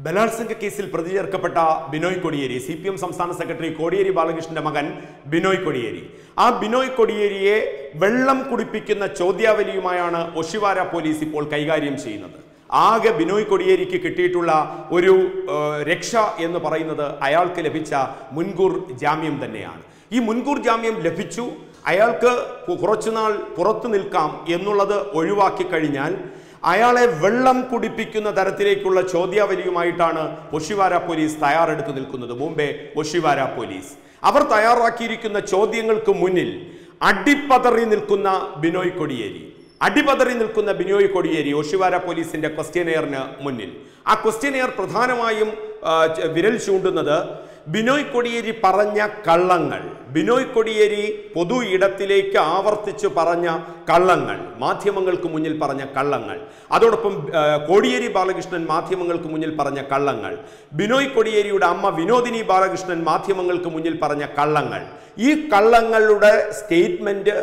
ബലാത്സംഗ കേസിൽ പ്രതി ചേർക്കപ്പെട്ട Binoy Kodiyeri C P M സംസ്ഥാന സെക്രട്ടറി കോടിയേരി ബാലകൃഷ്ണന്റെ മകൻ ബിനോയ് കൊടിയേരി ആ ബിനോയ് കൊടിയേരിയെ വെള്ളം കുടിപ്പിക്കുന്ന ചോദ്യാവലിയുമായാണ് ഒഷിവാര പോലീസ് ഇപ്പോൾ കൈകാര്യം ചെയ്യുന്നത് ആകെ ബിനോയ് കൊടിയേരിക്ക് കിട്ടിയിട്ടുള്ള ഒരു ഏഹ്, രക്ഷ എന്ന് പറയുന്നത് അയാൾക്ക് ലഭിച്ച മുൻകൂർ ജാമ്യം തന്നെയാണ് ഈ മുൻകൂർ ജാമ്യം ലഭിച്ചു അയാൾക്ക് കു- കുറച്ചുനാൾ പുറത്തു നിൽക്കാം എന്നുള്ളത് ഒഴിവാക്കി കഴിഞ്ഞാൽ അയാളെ വെള്ളം കുടിപ്പിക്കുന്ന തരത്തിലേക്കുള്ള ചോദ്യാവലിയുമായിട്ടാണ് ഒഷിവാര പോലീസ് തയ്യാറെടുത്ത് നിൽക്കുന്നത് മുമ്പേ ഒഷിവാര പോലീസ് അവർ തയ്യാറാക്കിയിരിക്കുന്ന ചോദ്യങ്ങൾക്ക് മുന്നിൽ അടിപ്പതറി നിൽക്കുന്ന ബിനോയ് കൊടിയേരി അടിപതറി നിൽക്കുന്ന ബിനോയ് കൊടിയേരി ഒഷിവാര പോലീസിന്റെ ക്വസ്റ്റ്യനെയറിന് മുന്നിൽ ആ ക്വസ്റ്റ്യനെയർ പ്രധാനമായും ആ, ച- വിരൽ ചൂണ്ടുന്നത് ബിനോയ് കൊടിയേരി പറഞ്ഞ കള്ളങ്ങൾ ബിനോയ് കൊടിയേരി പൊതു ഇടത്തിലേക്ക് ആവർത്തിച്ചു പറഞ്ഞ കള്ളങ്ങൾ മാധ്യമങ്ങൾക്ക് മുന്നിൽ പറഞ്ഞ കള്ളങ്ങൾ അതോടൊപ്പം ആ, കോടിയേരി ബാലകൃഷ്ണൻ മാധ്യമങ്ങൾക്ക് മുന്നിൽ പറഞ്ഞ കള്ളങ്ങൾ ബിനോയ് കൊടിയേരിയുടെ അമ്മ വിനോദിനി ബാലകൃഷ്ണൻ മാധ്യമങ്ങൾക്ക് മുന്നിൽ പറഞ്ഞ കള്ളങ്ങൾ ഈ കള്ളങ്ങളുടെ സ്റ്റേറ്റ്മെന്റ്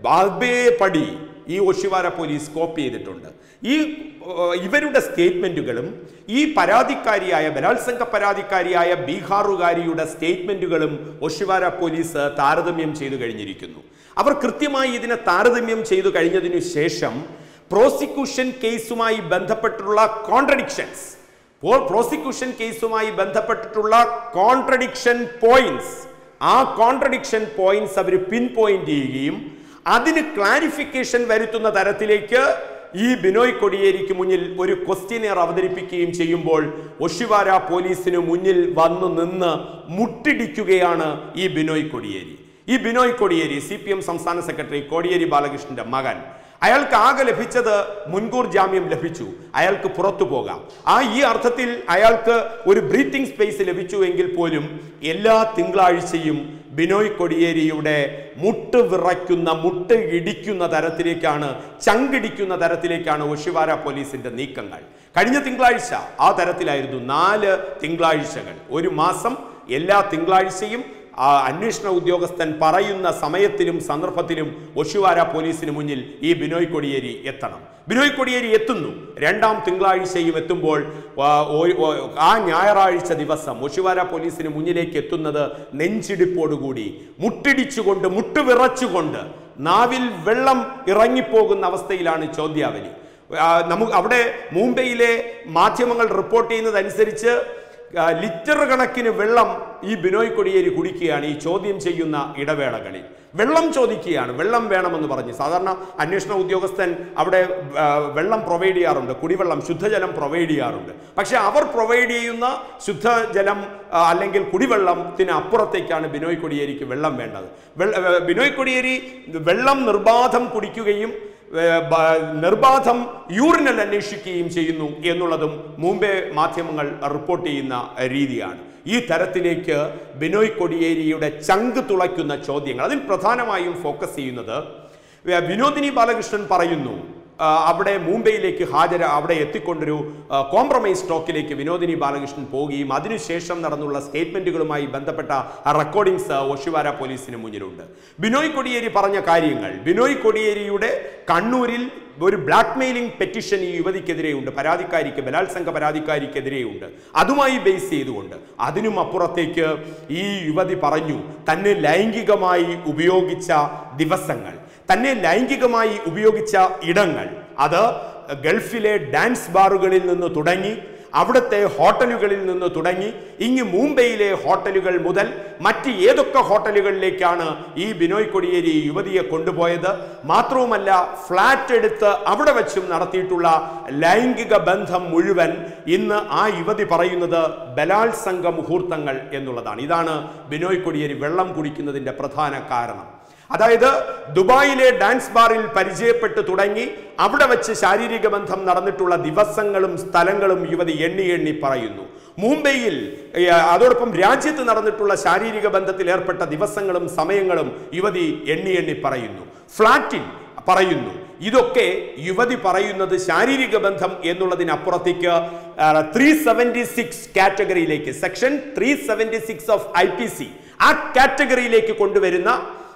പടി ഈ ഒഷിവാര പോലീസ് കോപ്പി ചെയ്തിട്ടുണ്ട് ഈ ഏഹ്, ഇവരുടെ സ്റ്റേറ്റ്മെന്റുകളും ഈ പരാതിക്കാരിയായ ബലാത്സംഗ പരാതിക്കാരിയായ ബീഹാറുകാരിയുടെ സ്റ്റേറ്റ്മെന്റുകളും ഒഷിവാര പോലീസ് താരതമ്യം ചെയ്തു കഴിഞ്ഞിരിക്കുന്നു അവർ കൃത്യമായി ഇതിനെ താരതമ്യം ചെയ്തു കഴിഞ്ഞതിനു ശേഷം പ്രോസിക്യൂഷൻ കേസുമായി ബന്ധപ്പെട്ടുള്ള കോൺട്രഡിക്ഷൻസ് പ്രോസിക്യൂഷൻ കേസുമായി ബന്ധപ്പെട്ടിട്ടുള്ള കോൺട്രഡിക്ഷൻ പോയിന്റ്സ് ആ കോൺട്രഡിക്ഷൻ പോയിന്റ്സ് അവർ പിൻ പോയിന്റ് ചെയ്യുകയും അതിന് ക്ലാരിഫിക്കേഷൻ വരുത്തുന്ന തരത്തിലേക്ക് ഈ ബിനോയ് കൊടിയേരിക്ക് മുന്നിൽ ഒരു ക്വസ്റ്റ്യനെയർ അവതരിപ്പിക്കുകയും ചെയ്യുമ്പോൾ ഒഷിവാര പോലീസിന് മുന്നിൽ വന്നു നിന്ന് മുട്ടിടിക്കുകയാണ് ഈ ബിനോയ് കൊടിയേരി ഈ Binoy Kodiyeri C P M സംസ്ഥാന സെക്രട്ടറി കോടിയേരി ബാലകൃഷ്ണന്റെ മകൻ അയാൾക്ക് ആകെ ലഭിച്ചത് മുൻകൂർ ജാമ്യം ലഭിച്ചു അയാൾക്ക് പുറത്തു പോകാം ആ ഈ അർത്ഥത്തിൽ അയാൾക്ക് ഒരു ബ്രീത്തിങ് സ്പേസ് ലഭിച്ചു എങ്കിൽ പോലും എല്ലാ തിങ്കളാഴ്ചയും ബിനോയ് കൊടിയേരിയുടെ മുട്ട് വിറയ്ക്കുന്ന മുട്ട് ഇടിക്കുന്ന തരത്തിലേക്കാണ് ചങ്കിടിക്കുന്ന തരത്തിലേക്കാണ് ഒഷിവാര പോലീസിന്റെ നീക്കങ്ങൾ കഴിഞ്ഞ തിങ്കളാഴ്ച ആ തരത്തിലായിരുന്നു നാല് തിങ്കളാഴ്ചകൾ ഒരു മാസം എല്ലാ തിങ്കളാഴ്ചയും ആ അന്വേഷണ ഉദ്യോഗസ്ഥൻ പറയുന്ന സമയത്തിലും സന്ദർഭത്തിലും ഒഷിവാര പോലീസിന് മുന്നിൽ ഈ ബിനോയ് കൊടിയേരി എത്തണം ബിനോയ് കൊടിയേരി എത്തുന്നു രണ്ടാം തിങ്കളാഴ്ചയും എത്തുമ്പോൾ ആ, ഓ- ഓ- ആ ഞായറാഴ്ച ദിവസം ഒഷിവാര പോലീസിന് മുന്നിലേക്ക് എത്തുന്നത് നെഞ്ചിടിപ്പോടുകൂടി മുട്ടിടിച്ചുകൊണ്ട് മുട്ടുവിറച്ചുകൊണ്ട് നാവിൽ വെള്ളം ഇറങ്ങിപ്പോകുന്ന അവസ്ഥയിലാണ് ചോദ്യാവലി ആ, നമുക്ക് അവിടെ മുംബൈയിലെ മാധ്യമങ്ങൾ റിപ്പോർട്ട് ചെയ്യുന്നതനുസരിച്ച് ആ, ലിറ്റർ കണക്കിന് വെള്ളം ഈ ബിനോയ് കൊടിയേരി കുടിക്കുകയാണ് ഈ ചോദ്യം ചെയ്യുന്ന ഇടവേളകളിൽ വെള്ളം ചോദിക്കുകയാണ് വെള്ളം വേണമെന്ന് പറഞ്ഞ് സാധാരണ അന്വേഷണ ഉദ്യോഗസ്ഥൻ അവിടെ ആ, വെള്ളം പ്രൊവൈഡ് ചെയ്യാറുണ്ട് കുടിവെള്ളം ശുദ്ധജലം പ്രൊവൈഡ് ചെയ്യാറുണ്ട് പക്ഷെ അവർ പ്രൊവൈഡ് ചെയ്യുന്ന ശുദ്ധജലം ആ, അല്ലെങ്കിൽ കുടിവെള്ളത്തിന് അപ്പുറത്തേക്കാണ് ബിനോയ് കൊടിയേരിക്ക് വെള്ളം വേണ്ടത് വെള്ള- ആ, ബിനോയ് കൊടിയേരി വെള്ളം നിർബാധം കുടിക്കുകയും ഏർ ബ- നിർബാധം യൂറിനൽ അന്വേഷിക്കുകയും ചെയ്യുന്നു എന്നുള്ളതും മുമ്പേ മാധ്യമങ്ങൾ റിപ്പോർട്ട് ചെയ്യുന്ന രീതിയാണ് ഈ തരത്തിലേക്ക് ബിനോയ് കൊടിയേരിയുടെ ചങ്ക് തുളയ്ക്കുന്ന ചോദ്യങ്ങൾ അതിൽ പ്രധാനമായും ഫോക്കസ് ചെയ്യുന്നത് ഏർ വിനോദിനി ബാലകൃഷ്ണൻ പറയുന്നു ആ, അവിടെ മുംബൈയിലേക്ക് ഹാജര അവിടെ എത്തിക്കൊണ്ടൊരു കോംപ്രമൈസ് ടോക്കിലേക്ക് വിനോദിനി ബാലകൃഷ്ണൻ പോവുകയും അതിനുശേഷം നടന്നുള്ള സ്റ്റേറ്റ്മെന്റുകളുമായി ബന്ധപ്പെട്ട റെക്കോർഡിംഗ്സ് ഒഷിവാര പോലീസിന് മുന്നിലുണ്ട് ബിനോയ് കൊടിയേരി പറഞ്ഞ കാര്യങ്ങൾ ബിനോയ് കൊടിയേരിയുടെ കണ്ണൂരിൽ ഒരു ബ്ലാക്ക് മെയിലിംഗ് പെറ്റിഷൻ ഈ യുവതിക്കെതിരെയുണ്ട് പരാതിക്കാരിക്ക് ബലാത്സംഗ പരാതിക്കാരിക്കെതിരെയുണ്ട് അതുമായി ബേസ് ചെയ്തുകൊണ്ട് അതിനും അപ്പുറത്തേക്ക് ഈ യുവതി പറഞ്ഞു തന്നെ ലൈംഗികമായി ഉപയോഗിച്ച ദിവസങ്ങൾ തന്നെ ലൈംഗികമായി ഉപയോഗിച്ച ഇടങ്ങൾ അത് ഗൾഫിലെ ഡാൻസ് ബാറുകളിൽ നിന്ന് തുടങ്ങി അവിടുത്തെ ഹോട്ടലുകളിൽ നിന്ന് തുടങ്ങി ഇങ്ങ് മുംബൈയിലെ ഹോട്ടലുകൾ മുതൽ മറ്റ് ഏതൊക്കെ ഹോട്ടലുകളിലേക്കാണ് ഈ ബിനോയ് കൊടിയേരി ഈ യുവതിയെ കൊണ്ടുപോയത് മാത്രവുമല്ല ഫ്ലാറ്റ് എടുത്ത് അവിടെ വെച്ചും നടത്തിയിട്ടുള്ള ലൈംഗിക ബന്ധം മുഴുവൻ ഇന്ന് ആ യുവതി പറയുന്നത് ബലാത്സംഗ മുഹൂർത്തങ്ങൾ എന്നുള്ളതാണ് ഇതാണ് ബിനോയ് കൊടിയേരി വെള്ളം കുടിക്കുന്നതിന്റെ പ്രധാന കാരണം അതായത് ദുബായിലെ ഡാൻസ് ബാറിൽ പരിചയപ്പെട്ട് തുടങ്ങി അവിടെ വെച്ച് ശാരീരിക ബന്ധം നടന്നിട്ടുള്ള ദിവസങ്ങളും സ്ഥലങ്ങളും യുവതി എണ്ണി എണ്ണി പറയുന്നു മുംബൈയിൽ ഏ, അതോടൊപ്പം രാജ്യത്ത് നടന്നിട്ടുള്ള ശാരീരിക ബന്ധത്തിൽ ഏർപ്പെട്ട ദിവസങ്ങളും സമയങ്ങളും യുവതി എണ്ണി എണ്ണി പറയുന്നു ഫ്ലാറ്റിൽ പറയുന്നു ഇതൊക്കെ യുവതി പറയുന്നത് ശാരീരിക ബന്ധം എന്നുള്ളതിനപ്പുറത്തേക്ക് ത്രീ സെവൻറ്റി സിക്സ് കാറ്റഗറിയിലേക്ക് section three seventy six of I P C ആ കാറ്റഗറിയിലേക്ക് കൊണ്ടുവരുന്ന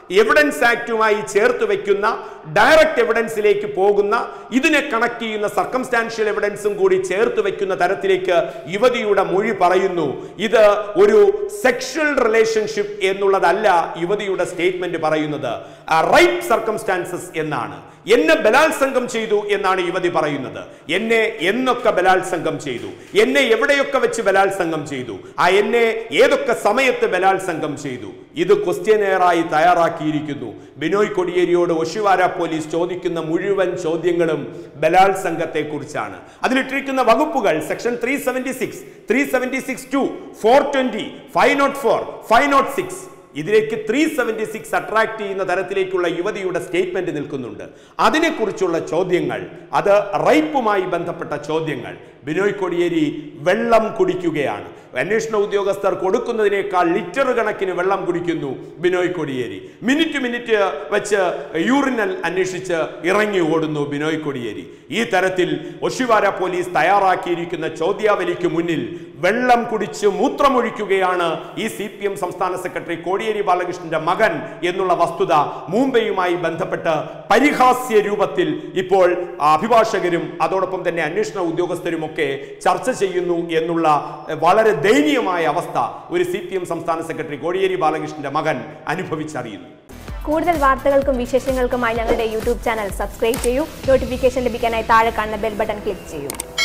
എവിഡൻസ് ആക്ടുമായി ചേർത്ത് വെക്കുന്ന ഡയറക്റ്റ് എവിഡൻസിലേക്ക് പോകുന്ന ഇതിനെ കണക്ട് ചെയ്യുന്ന സർക്കംസ്റ്റാൻഷ്യൽ എവിഡൻസും കൂടി ചേർത്ത് വെക്കുന്ന തരത്തിലേക്ക് യുവതിയുടെ മൊഴി പറയുന്നു ഇത് ഒരു സെക്ഷൽ റിലേഷൻഷിപ്പ് എന്നുള്ളതല്ല യുവതിയുടെ സ്റ്റേറ്റ്മെന്റ് പറയുന്നത് റൈറ്റ് സർക്കംസ്റ്റാൻസസ് എന്നാണ് എന്നെ ബലാത്സംഗം ചെയ്തു എന്നാണ് യുവതി പറയുന്നത് എന്നെ എന്നൊക്കെ ബലാത്സംഗം ചെയ്തു എന്നെ എവിടെയൊക്കെ വെച്ച് ബലാത്സംഗം ചെയ്തു ആ എന്നെ ഏതൊക്കെ സമയത്ത് ബലാത്സംഗം ചെയ്തു ഇത് ക്വസ്റ്റ്യനെയറായി തയ്യാറാക്കിയിരിക്കുന്നു ബിനോയ് കൊടിയേരിയോട് ഒഷിവാര പോലീസ് ചോദിക്കുന്ന മുഴുവൻ ചോദ്യങ്ങളും ബലാത്സംഗത്തെ കുറിച്ചാണ് അതിലിട്ടിരിക്കുന്ന വകുപ്പുകൾ section three seventy six three seventy six two four twenty five naught four five naught six ഇതിലേക്ക് ത്രീ സെവൻറ്റി സിക്സ് അട്രാക്ട് ചെയ്യുന്ന തരത്തിലേക്കുള്ള യുവതിയുടെ സ്റ്റേറ്റ്മെന്റ് നിൽക്കുന്നുണ്ട് അതിനെക്കുറിച്ചുള്ള ചോദ്യങ്ങൾ അത് റൈപ്പുമായി ബന്ധപ്പെട്ട ചോദ്യങ്ങൾ ബിനോയ് കൊടിയേരി വെള്ളം കുടിക്കുകയാണ് അന്വേഷണ ഉദ്യോഗസ്ഥർ കൊടുക്കുന്നതിനേക്കാൾ ലിറ്റർ കണക്കിന് വെള്ളം കുടിക്കുന്നു ബിനോയ് കൊടിയേരി മിനിറ്റ് മിനിറ്റ് വെച്ച് യൂറിനൽ അന്വേഷിച്ച് ഇറങ്ങി ഓടുന്നു ബിനോയ് കൊടിയേരി ഈ തരത്തിൽ ഒഷിവാര പോലീസ് തയ്യാറാക്കിയിരിക്കുന്ന ചോദ്യാവലിക്ക് മുന്നിൽ വെള്ളം കുടിച്ച് മൂത്രമൊഴിക്കുകയാണ് ഈ സി പി എം സംസ്ഥാന സെക്രട്ടറി കോടിയേരി ബാലകൃഷ്ണന്റെ മകൻ എന്നുള്ള വസ്തുത മുംബൈയുമായി ബന്ധപ്പെട്ട് പരിഹാസ്യ രൂപത്തിൽ ഇപ്പോൾ അഭിഭാഷകരും അതോടൊപ്പം തന്നെ അന്വേഷണ ഉദ്യോഗസ്ഥരും ഒക്കെ ചർച്ച ചെയ്യുന്നു എന്നുള്ള എഹ്, വളരെ ദയനീയമായ അവസ്ഥ ഒരു സി പി എം സംസ്ഥാന സെക്രട്ടറി കോടിയേരി ബാലകൃഷ്ണന്റെ മകൻ അനുഭവിച്ചറിയുന്നു കൂടുതൽ വാർത്തകൾക്കും വിശേഷങ്ങൾക്കുമായി ഞങ്ങളുടെ യൂട്യൂബ് ചാനൽ സബ്സ്ക്രൈബ് ചെയ്യൂ നോട്ടിഫിക്കേഷൻ ലഭിക്കാനായി താഴെ കാണുന്ന ബെൽ ബട്ടൺ ക്ലിക്ക് ചെയ്യൂ